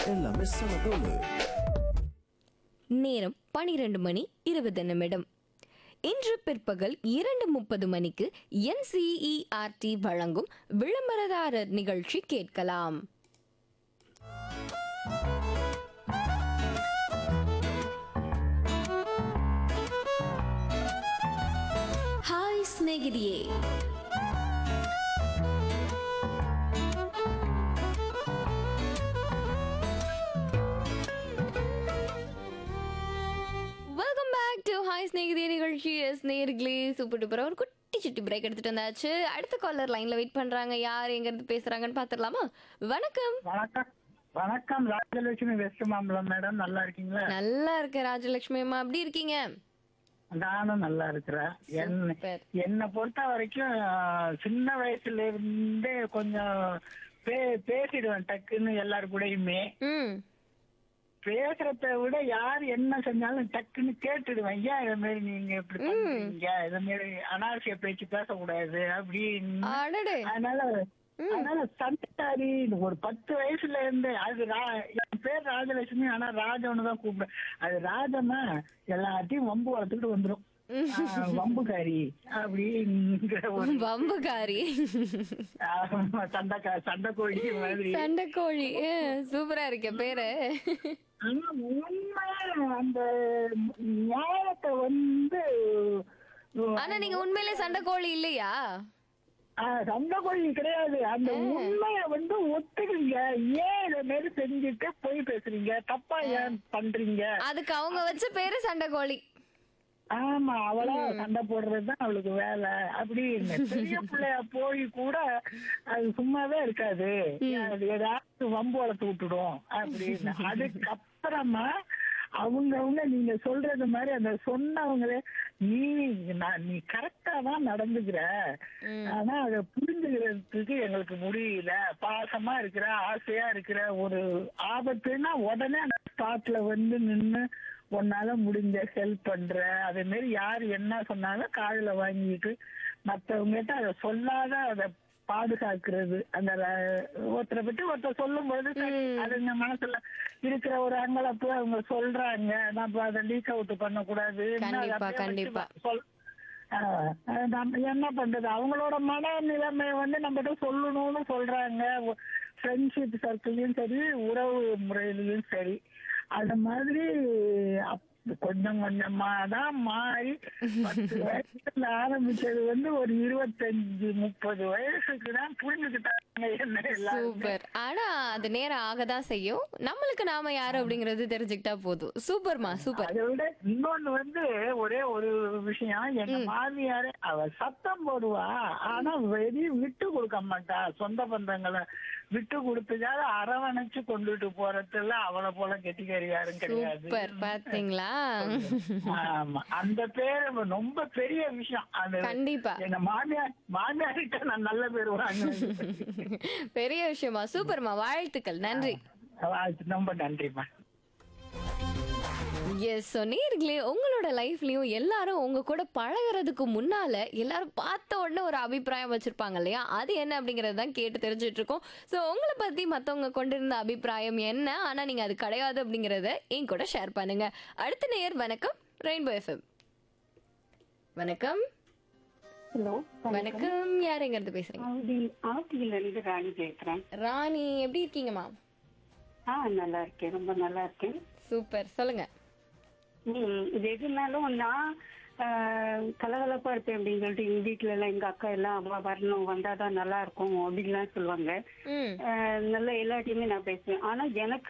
எல்லாமே செம தூளு நேரம் பனிரெண்டு மணி இருபது நிமிடம் இன்று பிற்பகல் இரண்டு முப்பது மணிக்கு என்சிஇஆர்டி வழங்கும் விளம்பரதாரர் நிகழ்ச்சி கேட்கலாம் ಹಾಯ್ ಸ್ನೇಹಿತೆಯೇ வெல்கம் பேக் டு ஹாய் ஸ்நேகிதி நிகழ்ச்சி எஸ் நேர்களே சூப்பர் டூப்பர் ஒரு குட்டி சுட்டி பிரேக் எடுத்துட்டு வந்தாச்சு அடுத்த காலர் லைன்ல வெயிட் பண்றாங்க யார் எங்க இருந்து பேசுறாங்கன்னு பாத்துடலாமா வணக்கம் வணக்கம் வணக்கம் ராஜலட்சுமி வெஸ்ட் மாம்பலம் மேடம் நல்லா இருக்கீங்களா நல்லா இருக்க ராஜலட்சுமி அம்மா எப்படி இருக்கீங்க நானும் நல்லா இருக்கிறேன் என்ன Super. என்னை பொறுத்த வரைக்கும் ஆஹ், சின்ன வயசுல இருந்தே கொஞ்சம் பே- பேசிடுவேன் டக்குன்னு எல்லாரு கூடயுமே ம் பேசுறத விட யார் என்ன செஞ்சாலும் டக்குன்னு கேட்டுடுவேன் ஏன் இத மாதிரி நீங்க இப்படி பண்றீங்க இத மாதிரி அனாவசிய பேச்சு பேசக்கூடாது அப்படின்னு அடடே அதனால அதனால சண்டக்காரி ஒரு பத்து வயசுல இருந்து அது ரா- என் பேர் ராஜலட்சுமி ஆனா ராஜன்னு தான் கூப்பிடுறேன் அது ராஜன்னா எல்லாத்தையும் வம்பு வளர்த்துக்கிட்டு வந்துரும் ஆஹ், வம்புக்காரி அப்படிங்கிற ஒரு வம்புகாரி ஆமா, சண்டைக்கா சண்டை கோழி மாதிரி சண்டைக்கோழி சூப்பரா இருக்க பேரு ஆனா உண்மை அந்த நியாயத்தை வந்து ஆனா நீங்க உண்மையிலே சண்டைக்கோழி இல்லையா ஆஹ், சண்டை கோழி கிடையாது அந்த உண்மைய வந்து ஒத்துக்குங்க ஏன் இத மாதிரி செஞ்சுட்டு போய் பேசுறீங்க தப்பா ஏன் பண்றீங்க அதுக்கு அவங்க வச்ச பேரு சண்டைக்கோழி ஆமா அவளா சண்டை போடுறதுதான் அவளுக்கு வேலை அப்படின்னு பெரிய பிள்ளையா போய் கூட அது சும்மாவே இருக்காது அது ஏதாவது வம்பு வளர்த்து விட்டுடும் அப்படின்னு அதுக்கப்புறமா அவங்கவுங்க நீங்க சொல்றது மாதிரி அந்த சொன்னவங்களே நீ நான் நீ கரெக்டா தான் நடந்துக்கிற ஆனா அதை புரிஞ்சுக்கிறதுக்கு எங்களுக்கு முடியல பாசமா இருக்கிற ஆசையா இருக்கிற ஒரு ஆபத்துன்னா உடனே அந்த ஸ்பாட்ல வந்து நின்னு உன்னால முடிஞ்ச ஹெல்ப் பண்ற அதே மாதிரி யார் என்ன சொன்னாலும் காதுல வாங்கிட்டு மத்தவங்க கிட்ட அதை சொல்லாத அதை பாதுகாக்கிறது அந்த ர- ஒருத்தரை பத்தி ஒருத்தர் சொல்லும் போது சரி, அதுங்க மனசுல இருக்கிற ஒரு அங்கலப்பு அவங்க சொல்றாங்க நம்ம அதை லீக் அவுட் பண்ணக்கூடாது கண்டிப்பா, கண்டிப்பா. சொல் ஆஹ் அஹ் நம்ம என்ன பண்றது அவங்களோட மனநிலைமை வந்து நம்மகிட்ட சொல்லணும்னு சொல்றாங்க ஃப்ரெண்ட்ஷிப் சர்க்கிள்லயும் சரி உறவு முறையிலயும் சரி அந்த மாதிரி அப்- கொஞ்சம் கொஞ்சமா தான் மாறி பத்து வயசுல ஆரம்பிச்சது வந்து ஒரு இருபத்தஞ்சு முப்பது வயசுக்கு தான் புரிஞ்சுக்கிட்டாங்க என்ன எல்லாருமே சூப்பர் ஆனா அது நேரம் ஆகதான் செய்யும் நம்மளுக்கு நாம யாரு அப்படிங்கறது தெரிஞ்சுக்கிட்டா போதும் சூப்பர்மா சூப்பர் அதை விட இன்னொன்னு வந்து ஒரே ஒரு விஷயம் எங்க மாமியாரே அவ சத்தம் போடுவா ஆனா வெளிய விட்டு கொடுக்க மாட்டா சொந்த பந்தங்களை விட்டு கொடுத்துக்காத அரவணைச்சு கொண்டுட்டு போறதுல அவளை போல கெட்டிக்காரி யாரும் கிடையாது சூப்பர் பாத்தீங்களா ஆமா அந்த பேரு ரொம்ப பெரிய விஷயம் அது கண்டிப்பா எங்க மாமியார் மாமியார்கிட்ட நான் நல்ல பேர் வாங்கினேன் பெரிய விஷயமா சூப்பர்மா வாழ்த்துக்கள் நன்றி ரொம்ப நன்றிம்மா எஸ் சொன்னீர்களே உங்களோட லைஃப்லயும் எல்லாரும் உங்க கூட பழகுறதுக்கு முன்னால எல்லாரும் பார்த்த உடனே ஒரு அபிப்பிராயம் வச்சிருப்பாங்க இல்லையா அது என்ன அப்படிங்கறது தான் கேட்டு தெரிஞ்சுட்டு இருக்கோம் ஸோ உங்களை பத்தி மத்தவங்க கொண்டிருந்த அபிப்பிராயம் என்ன ஆனா நீங்க அது கிடையாது அப்படிங்கறத என் கூட ஷேர் பண்ணுங்க அடுத்த நேயர் வணக்கம் ரெயின்போ எஃப்எம் வணக்கம் ஹலோ வணக்கம் யார் எங்க இருந்து பேசுறீங்க ஆவடியில் ஆவடியில இருந்து ராணி பேசுறேன் ராணி எப்படி இருக்கீங்கம்மா ஆ நல்லா இருக்கேன் ரொம்ப நல்லா இருக்கேன் சூப்பர் சொல்லுங்க ம் இது எதுனாலும் நான் ஆஹ், கலகலப்பா இருப்பேன் அப்படின்னு சொல்லிட்டு எங்க வீட்டுல எல்லாம் எங்க அக்கா எல்லாம் அம்மா வரணும் வந்தாதான் நல்லா இருக்கும் அப்படின்லாம் சொல்லுவாங்க ம் ஆஹ், நல்லா எல்லாத்தையுமே நான் பேசுவேன் ஆனா எனக்கு